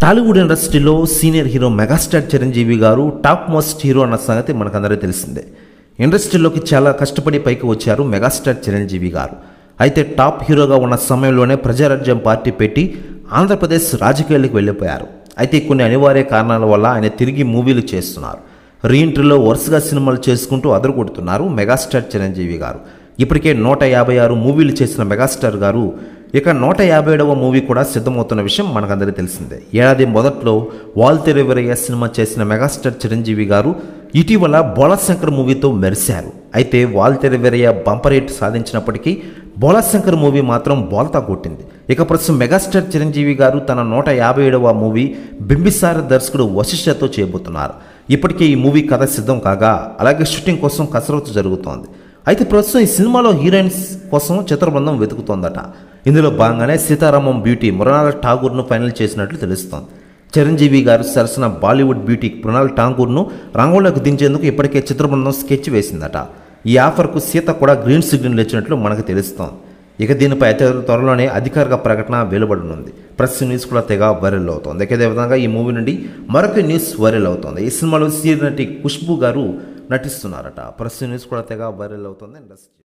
టాలీవుడ్ ఇండస్ట్రీలో senior hero megastar Chiranjeevi గారు top most hero అన్న సంగతి మనకందరికీ తెలిసిందే ఇండస్ట్రీలోకి చాలా కష్టపడి పైకి వచ్చారు మెగాస్టార్ చిరంజీవి గారు అయితే టాప్ హీరోగా ఉన్న సమయంలోనే ప్రజారాజ్యం పార్టీ పెట్టి ఆంధ్రప్రదేశ్ రాజకీయాలకు వెళ్ళిపోయారు అయితే కొన్ని అనివార్య కారణాల వల్ల ఆయన తిరిగి మూవీలు చేస్తున్నారు రీఎంట్రీలో వరుసగా సినిమాలు చేసుకుంటూ అదరగొడుతున్నారు మెగాస్టార్ చిరంజీవి గారు ఇప్పటికే నూట యాభై ఆరు మూవీలు చేసిన మెగాస్టార్ గారు ఇక నూట యాభై ఏడవ మూవీ కూడా సిద్ధమవుతున్న విషయం మనకందరికీ తెలిసిందే ఏడాది మొదట్లో వాల్తెరెవరయ్య సినిమా చేసిన మెగాస్టార్ చిరంజీవి గారు ఇటీవల బోళశంకర్ మూవీతో మెరిశారు అయితే వాల్తెరెవరయ్య బంపర్ హిట్ సాధించినప్పటికీ బోళశంకర్ మూవీ మాత్రం బోల్తా కొట్టింది ఇక ప్రస్తుతం మెగాస్టార్ చిరంజీవి గారు తన నూట యాభై ఏడవ మూవీ బింబిసార దర్శకుడు వశిష్ఠతో చేయబోతున్నారు ఇప్పటికే ఈ మూవీ కథ సిద్ధం కాగా అలాగే షూటింగ్ కోసం కసరత్తు జరుగుతోంది అయితే ప్రస్తుతం ఈ సినిమాలో హీరోయిన్స్ కోసం చిత్రబృందం వెతుకుతోందట ఇందులో భాగంగానే సీతారామం బ్యూటీ మృణాల ఠాగూర్ను ఫైనల్ చేసినట్లు తెలుస్తోంది చిరంజీవి గారు సరసన బాలీవుడ్ బ్యూటీ మృణాల్ ఠాగూర్ను రంగంలోకి దించేందుకు ఇప్పటికే చిత్రబృందం స్కెచ్ వేసిందట ఈ ఆఫర్కు సీత కూడా గ్రీన్ సిగ్నల్ ఇచ్చినట్లు మనకు తెలుస్తోంది ఇక దీనిపై అతి త్వరలోనే అధికారిక ప్రకటన వెలువడనుంది ప్రెస్ న్యూస్ కూడా తెగ వైరల్ అవుతోంది ఇక విధంగా ఈ మూవీ నుండి మరొక న్యూస్ వైరల్ అవుతోంది ఈ సినిమాలో సీనియర్ నటి ఖుష్బు గారు నటిస్తున్నారట ప్రెస్ న్యూస్ కూడా తెగ వైరల్ అవుతుంది ఇండస్ట్రీ